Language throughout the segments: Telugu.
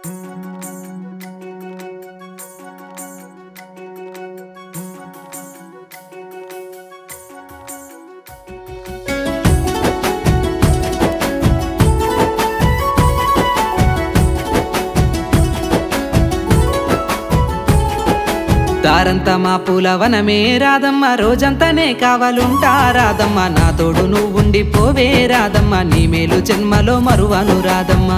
దారంతా మా పూలవనమే రాదమ్మ రోజంతానే కావాలుంటా రాదమ్మ నా తోడు నువ్వుండి పోవే రాదమ్మ నీ మేలు జన్మలో మరువను రాదమ్మా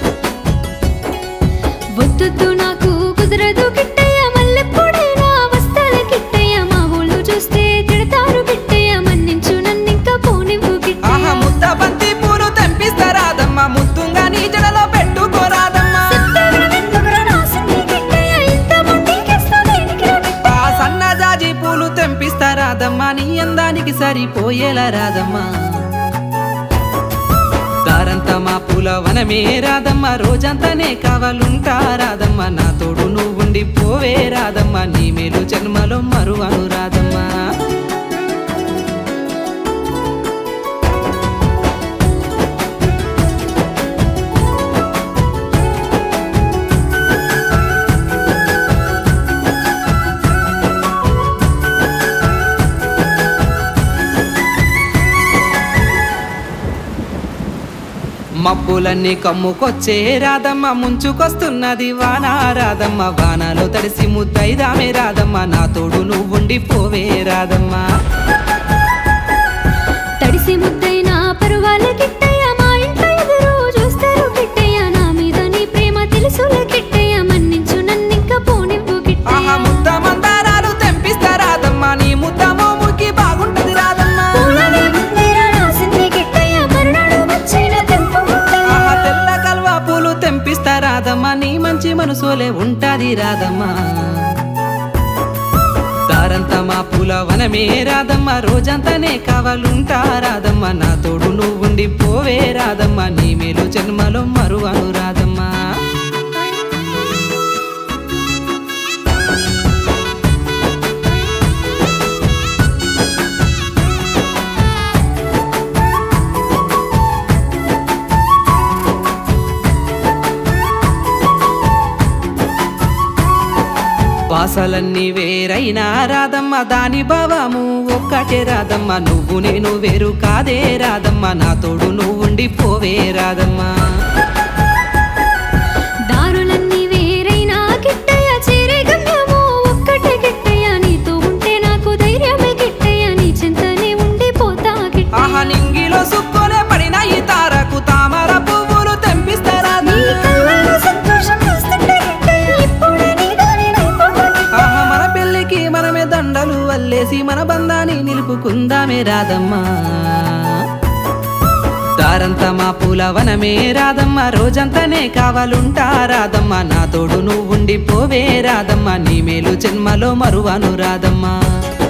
వద్దు నాకు కుదరదు కిట్టయ్య మల్లెప్పుడైనా వస్తాల కిట్టయ్య మా ఊళ్ళు చూస్తే తిడతారు కిట్టయ్య మన్నించు నన్నింకా పోనివ్వు ఆహా కిట్టయ్య ముద్ద బంతి పూలు తెంపిస్తా రాదమ్మ ముద్దుంగా నీ జడలో పెట్టుకోరాదమ్మా సెప్టెంబర్ రాసింది కిట్టయ్య ఇంత మొండికేస్తా దేనికిరా కిట్టయ్య? ఆ సన్నజాజి పూలు తెంపిస్తా రాదమ్మా నీ అందానికి సరిపోయేలా రాదమ్మా దారంతా మా పూల వనమే రాదమ్మా రోజంతానే కావాలుంటా రాదమ్మా నా తోడు నువ్వుండి పోవే రాదమ్మా నీ మేలు జన్మలో మరువను రాదమ్మా మబ్బులన్నీ కమ్ముకొచ్చే రాదమ్మ ముంచుకొస్తున్నది వాన రాదమ్మ వానలో తడిసి ముద్దైదామే రాదమ్మ నా తోడు నువ్వుండి పోవే రాదమ్మా తడిసి ముద్దైనా పరువాల కిట్టయ్య మా ఇంట్లో ఎదురు చూస్తారు కిట్టయ్య నా మీద నీ ప్రేమ తెలుసులే కిట్టయ్య మన్నించు నన్నింకా పోనివ్వు ఆహా కిట్టయ్య ముద్ద మందారాలు తెంపిస్తా రాదమ్మా నీ ముద్ద మోముకి బాగుంటది రాదమ్మా పూలనే ముందేర రాసింది కిట్టయ్య మరునాడు వచ్చిన తెంపు ముద్దయ్య. ఆహా తెల్ల కల్వా పూలు తెంపిస్తా రాదమ్మా నీ మంచి మనసులే ఉంటది రాదమ్మా దారంతా మా పూల వనమే రాదమ్మా రోజంతానే కావాలుంటా రాదమ్మా నా తోడు నువ్వుండి పోవే రాదమ్మా నీ మేలు జన్మలో మరువను రాదమ్మా వాసలన్నీ వేరైనా రాదమ్మ దాని భావము ఒక్కటే రాదమ్మ నువ్వు నేను వేరు కాదే రాదమ్మ నా తోడు నువ్వుండి పోవే రాదమ్మా దారులన్నీ వేరైనా కిట్టయ్య చేరే గమ్యము ఒక్కటే కిట్టయ్య నీతో ఉంటే నాకు ధైర్యమే కిట్టయ్య నీ చింతనే ఉండిపోతా ఆహా కిట్టయ్య నింగిలో సుక్కోలే పడిన ఈ తారకు తామర పువ్వులు తెంపిస్తారా నీ కళ్ళల్లో సంతోషం చూస్తుంటే కిట్టయ్య ఇప్పుడే నీ దానినైపోతా కిట్టయ్య. ఆహా మన పెళ్ళికి మనమే దండలు వల్లేసి మన బంధాన్ని నిలుపుకుందామే రాదమ్మా దారంతా మా పూల వనమే రాదమ్మా రోజంతానే కావాలుంటా రాదమ్మా నా తోడు నువ్వుండి పోవే రాదమ్మా నీ మేలు జన్మలో మరువను రాదమ్మా